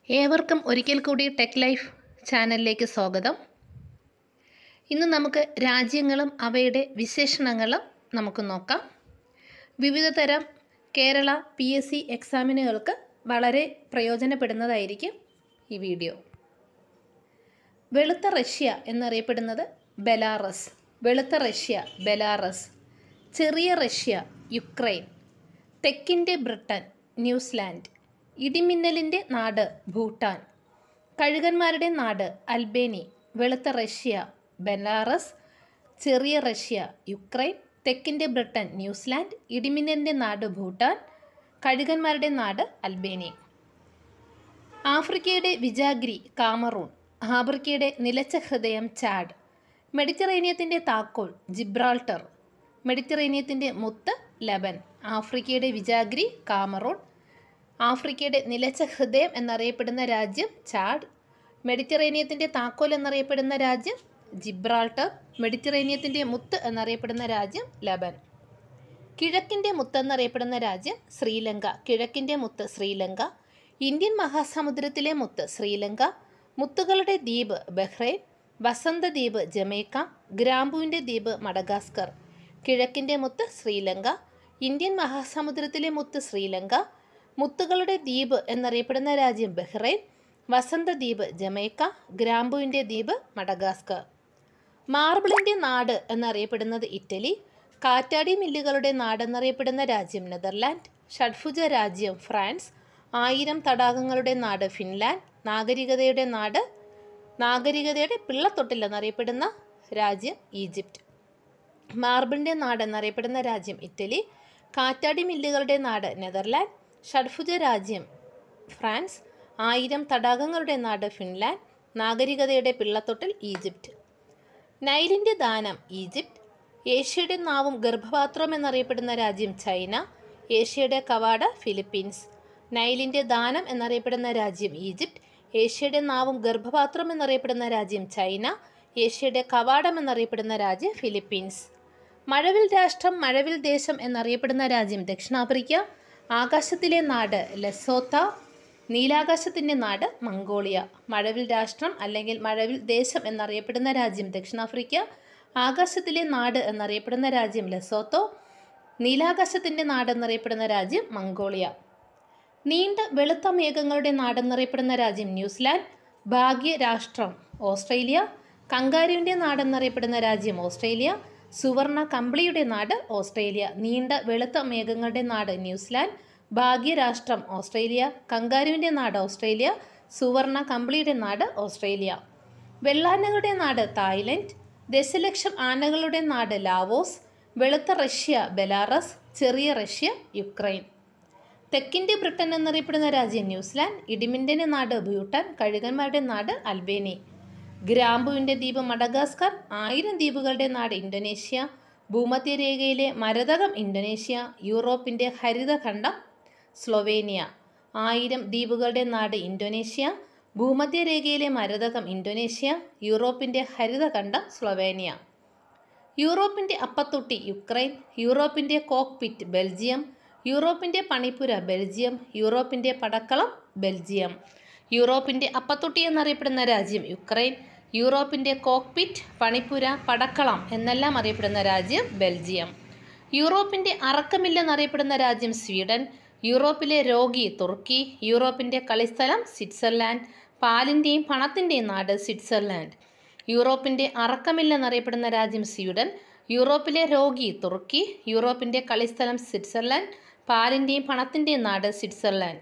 ഏവർക്കും ഒരിക്കൽ കൂടി ടെക് ലൈഫ് ചാനലിലേക്ക് സ്വാഗതം ഇന്ന് നമുക്ക് രാജ്യങ്ങളും അവയുടെ വിശേഷണങ്ങളും നമുക്ക് നോക്കാം വിവിധ തരം കേരള പി എസ് സി എക്സാമിനുകൾക്ക് വളരെ പ്രയോജനപ്പെടുന്നതായിരിക്കും ഈ വീഡിയോ വെളുത്ത റഷ്യ എന്നറിയപ്പെടുന്നത് ബെലാറസ് വെളുത്ത റഷ്യ ബെലാറസ് ചെറിയ റഷ്യ യുക്രൈൻ തെക്കിൻ്റെ ബ്രിട്ടൻ ന്യൂസിലാൻഡ് ഇടിമിന്നലിൻ്റെ നാട് ഭൂട്ടാൻ കഴുകന്മാരുടെ നാട് അൽബേനി വെളുത്ത റഷ്യ ബെലാറസ് ചെറിയ റഷ്യ യുക്രൈൻ തെക്കിൻ്റെ ബ്രിട്ടൻ ന്യൂസിലാൻഡ് ഇടിമിന്നലിൻ്റെ നാട് ഭൂട്ടാൻ കഴുകന്മാരുടെ നാട് അൽബേനി ആഫ്രിക്കയുടെ വിജാഗ്രി കാമറൂൺ ആഫ്രിക്കയുടെ നിലച്ച ഹൃദയം ചാഡ് മെഡിറ്ററേനിയത്തിൻ്റെ താക്കോൽ ജിബ്രാൾട്ടർ മെഡിറ്ററേനിയത്തിൻ്റെ മുത്ത് ലബൻ ആഫ്രിക്കയുടെ വിജാഗ്രി കാമറൂൺ ആഫ്രിക്കയുടെ നിലച്ച ഹൃദയം എന്നറിയപ്പെടുന്ന രാജ്യം ചാഡ് മെഡിറ്ററേനിയത്തിൻ്റെ താക്കോൽ എന്നറിയപ്പെടുന്ന രാജ്യം ജിബ്രാൾട്ടർ മെഡിറ്ററേനിയത്തിൻ്റെ മുത്ത് എന്നറിയപ്പെടുന്ന രാജ്യം ലബൻ കിഴക്കിൻ്റെ മുത്ത് എന്നറിയപ്പെടുന്ന രാജ്യം ശ്രീലങ്ക കിഴക്കിൻ്റെ മുത്ത് ശ്രീലങ്ക ഇന്ത്യൻ മഹാസമുദ്രത്തിലെ മുത്ത് ശ്രീലങ്ക മുത്തുകളുടെ ദ്വീപ് ബഹ്റൈൻ വസന്തദ്വീപ് ജമൈക്ക ഗ്രാമ്പുവിൻ്റെ ദ്വീപ് മഡഗാസ്കർ കിഴക്കിൻ്റെ മുത്ത് ശ്രീലങ്ക ഇന്ത്യൻ മഹാസമുദ്രത്തിലെ മുത്ത് ശ്രീലങ്ക മുത്തുകളുടെ ദ്വീപ് എന്നറിയപ്പെടുന്ന രാജ്യം ബഹ്റൈൻ വസന്തദ്വീപ് ജമൈക്ക ഗ്രാമ്പുവിൻ്റെ ദ്വീപ് മഡഗാസ്കർ മാർബിളിൻ്റെ നാട് എന്നറിയപ്പെടുന്നത് ഇറ്റലി കാറ്റാടി മില്ലുകളുടെ നാടെന്നറിയപ്പെടുന്ന രാജ്യം നെതർലാൻഡ് ഷഡ്ഭുജ രാജ്യം ഫ്രാൻസ് ആയിരം തടാകങ്ങളുടെ നാട് ഫിൻലാൻഡ് നാഗരികതയുടെ നാട് നാഗരികതയുടെ പിള്ളത്തൊട്ടിൽ എന്നറിയപ്പെടുന്ന രാജ്യം ഈജിപ്റ്റ് മാർബിളിൻ്റെ നാട് എന്നറിയപ്പെടുന്ന രാജ്യം ഇറ്റലി കാറ്റാടി മില്ലുകളുടെ നാട് നെതർലാൻഡ് ഷഡ്ഭുജ രാജ്യം ഫ്രാൻസ് ആയിരം തടാകങ്ങളുടെ നാട് ഫിൻലാൻഡ് നാഗരികതയുടെ പിള്ളത്തൊട്ടിൽ ഈജിപ്റ്റ് നൈലിൻ്റെ ദാനം ഈജിപ്റ്റ് ഏഷ്യയുടെ നാവും ഗർഭപാത്രവും എന്നറിയപ്പെടുന്ന രാജ്യം ചൈന ഏഷ്യയുടെ കവാട ഫിലിപ്പീൻസ് നൈലിൻ്റെ ദാനം എന്നറിയപ്പെടുന്ന രാജ്യം ഈജിപ്റ്റ് ഏഷ്യയുടെ നാവും ഗർഭപാത്രം എന്നറിയപ്പെടുന്ന രാജ്യം ചൈന ഏഷ്യയുടെ കവാടം എന്നറിയപ്പെടുന്ന രാജ്യം ഫിലിപ്പീൻസ് മഴവിൽ രാഷ്ട്രം മഴവിൽ ദേശം എന്നറിയപ്പെടുന്ന രാജ്യം ദക്ഷിണാഫ്രിക്ക ആകാശത്തിലെ നാട് ലെസോത്ത നീലാകാശത്തിൻ്റെ നാട് മംഗോളിയ മഴവിൽ രാഷ്ട്രം അല്ലെങ്കിൽ മഴവിൽ ദേശം എന്നറിയപ്പെടുന്ന രാജ്യം ദക്ഷിണാഫ്രിക്ക ആകാശത്തിലെ നാട് എന്നറിയപ്പെടുന്ന രാജ്യം ലെസോത്തോ നീലാകാശത്തിൻ്റെ നാട് എന്നറിയപ്പെടുന്ന രാജ്യം മംഗോളിയ നീണ്ട വെളുത്ത മേഘങ്ങളുടെ നാടെന്നറിയപ്പെടുന്ന രാജ്യം ന്യൂസിലാൻഡ് ഭാഗ്യരാഷ്ട്രം ഓസ്ട്രേലിയ കങ്കാരുവിൻ്റെ നാടെന്നറിയപ്പെടുന്ന രാജ്യം ഓസ്ട്രേലിയ സുവർണ കമ്പിളിയുടെ നാട് ഓസ്ട്രേലിയ നീണ്ട വെളുത്ത മേഘങ്ങളുടെ നാട് ന്യൂസിലാൻഡ് ഭാഗ്യരാഷ്ട്രം ഓസ്ട്രേലിയ കങ്കാരുവിൻ്റെ നാട് ഓസ്ട്രേലിയ സുവർണ കമ്പിളിയുടെ നാട് ഓസ്ട്രേലിയ വെള്ളാനകളുടെ നാട് തായ്ലൻഡ് ദശലക്ഷം ആനകളുടെ നാട് ലാവോസ് വെളുത്ത റഷ്യ ബെലാറസ് ചെറിയ റഷ്യ യുക്രൈൻ തെക്കിൻ്റെ ബ്രിട്ടൻ എന്നറിയപ്പെടുന്ന രാജ്യം ന്യൂസിലാൻഡ് ഇടിമിൻ്റെ നാട് ഭൂട്ടാൻ കഴുകന്മാരുടെ നാട് അൽബേനി ഗ്രാമ്പുവിൻ്റെ ദ്വീപ് മഡഗാസ്കർ ആയിരം ദ്വീപുകളുടെ നാട് ഇന്തോനേഷ്യ ഭൂമധ്യരേഖയിലെ മരതകം ഇന്തോനേഷ്യ യൂറോപ്പിൻ്റെ ഹരിതഖണ്ഡം സ്ലൊവേനിയ ആയിരം ദ്വീപുകളുടെ നാട് ഇന്തോനേഷ്യ ഭൂമധ്യരേഖയിലെ മരതകം ഇന്തോനേഷ്യ യൂറോപ്പിൻ്റെ ഹരിതഖണ്ഡം സ്ലൊവേനിയ യൂറോപ്പിൻ്റെ അപ്പത്തൊട്ടി യുക്രൈൻ യൂറോപ്പിൻ്റെ കോക്പിറ്റ് ബെൽജിയം യൂറോപ്പിൻ്റെ പണിപ്പുര ബെൽജിയം യൂറോപ്പിൻ്റെ പടക്കളം ബെൽജിയം യൂറോപ്പിൻ്റെ അപ്പത്തൊട്ടി എന്നറിയപ്പെടുന്ന രാജ്യം യുക്രൈൻ യൂറോപ്പിൻ്റെ കോക്പിറ്റ് പണിപ്പുര പടക്കളം എന്നെല്ലാം അറിയപ്പെടുന്ന രാജ്യം ബെൽജിയം യൂറോപ്പിൻ്റെ അറക്കമില്ലെന്നറിയപ്പെടുന്ന രാജ്യം സ്വീഡൻ യൂറോപ്പിലെ രോഗി തുർക്കി യൂറോപ്പിൻ്റെ കളിസ്ഥലം സ്വിറ്റ്സർലാൻഡ് പാലിൻ്റെയും പണത്തിൻ്റെയും നാട് സ്വിറ്റ്സർലാൻഡ് യൂറോപ്പിൻ്റെ അറക്കമില്ലെന്നറിയപ്പെടുന്ന രാജ്യം സ്വീഡൻ യൂറോപ്പിലെ രോഗി തുർക്കി യൂറോപ്പിൻ്റെ കളിസ്ഥലം സ്വിറ്റ്സർലാൻഡ് പാലിൻ്റെയും പണത്തിൻ്റെയും നാട് സ്വിറ്റ്സർലാൻഡ്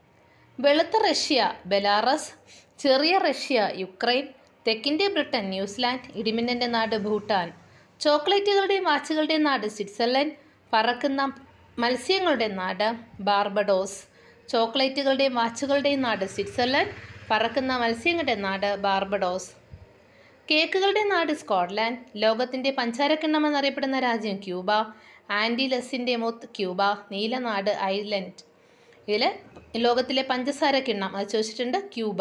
വെളുത്ത റഷ്യ ബെലാറസ് ചെറിയ റഷ്യ യുക്രൈൻ തെക്കിൻ്റെ ബ്രിട്ടൻ ന്യൂസിലാൻഡ് ഇടിമിന്നൻ്റെ നാട് ഭൂട്ടാൻ ചോക്ലേറ്റുകളുടെയും വാച്ചുകളുടെയും നാട് സ്വിറ്റ്സർലൻഡ് പറക്കുന്ന മത്സ്യങ്ങളുടെ നാട് ബാർബഡോസ് ചോക്ലേറ്റുകളുടെയും വാച്ചുകളുടെയും നാട് സ്വിറ്റ്സർലൻഡ് പറക്കുന്ന മത്സ്യങ്ങളുടെ നാട് ബാർബഡോസ് കേക്കുകളുടെ നാട് സ്കോട്ട്ലാൻഡ് ലോകത്തിൻ്റെ പഞ്ചാരക്കിണ്ണം എന്നറിയപ്പെടുന്ന രാജ്യം ക്യൂബ ആൻഡിലസിൻ്റെ മുത്ത് ക്യൂബ നീലനാട് ഐലൻഡ് ഇതിൽ ലോകത്തിലെ പഞ്ചസാര കിണ്ണം അത് ചോദിച്ചിട്ടുണ്ട് ക്യൂബ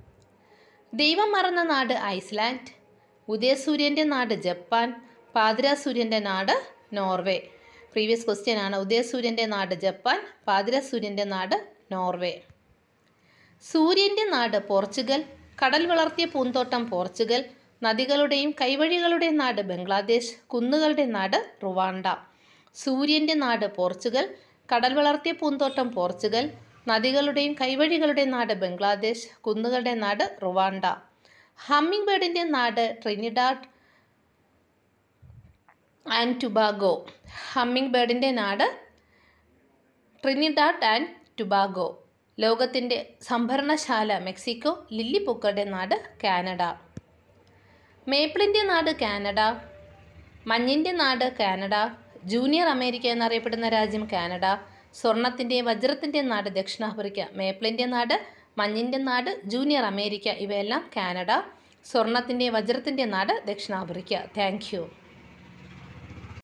ദൈവം മറന്ന നാട് ഐസ്ലാൻഡ് ഉദയസൂര്യൻ്റെ നാട് ജപ്പാൻ പാതിരാസൂര്യൻ്റെ നാട് നോർവേ പ്രീവിയസ് ക്വസ്റ്റ്യൻ ആണ് ഉദയസൂര്യൻ്റെ നാട് ജപ്പാൻ പാതിരാസൂര്യൻ്റെ നാട് നോർവേ സൂര്യൻ്റെ നാട് പോർച്ചുഗൽ കടൽ വളർത്തിയ പൂന്തോട്ടം പോർച്ചുഗൽ നദികളുടെയും കൈവഴികളുടെ നാട് ബംഗ്ലാദേശ് കുന്നുകളുടെ നാട് റുവാണ്ട സൂര്യൻ്റെ നാട് പോർച്ചുഗൽ കടൽ വളർത്തിയ പൂന്തോട്ടം പോർച്ചുഗൽ നദികളുടെയും കൈവഴികളുടെ നാട് ബംഗ്ലാദേശ് കുന്നുകളുടെ നാട് റുവാണ്ട ഹമ്മിങ് ബേർഡിൻ്റെ നാട് ട്രിനിഡാഡ് ആൻഡ് ടുബാഗോ ഹമ്മിങ് ബേർഡിൻ്റെ നാട് ട്രിനിഡാഡ് ആൻഡ് ടുബാഗോ ലോകത്തിൻ്റെ സംഭരണശാല മെക്സിക്കോ ലില്ലിപ്പൂക്കളുടെ നാട് കാനഡ മേപ്പിളിൻ്റെ നാട് കാനഡ മഞ്ഞിൻ്റെ നാട് കാനഡ ജൂനിയർ അമേരിക്ക എന്നറിയപ്പെടുന്ന രാജ്യം കാനഡ സ്വർണത്തിൻ്റെ വജ്രത്തിൻ്റെ നാട് ദക്ഷിണാഫ്രിക്ക മേപ്പിളിൻ്റെ നാട് മഞ്ഞിൻ്റെ നാട് ജൂനിയർ അമേരിക്ക ഇവയെല്ലാം കാനഡ സ്വർണത്തിൻ്റെ വജ്രത്തിൻ്റെ നാട് ദക്ഷിണാഫ്രിക്ക താങ്ക് യു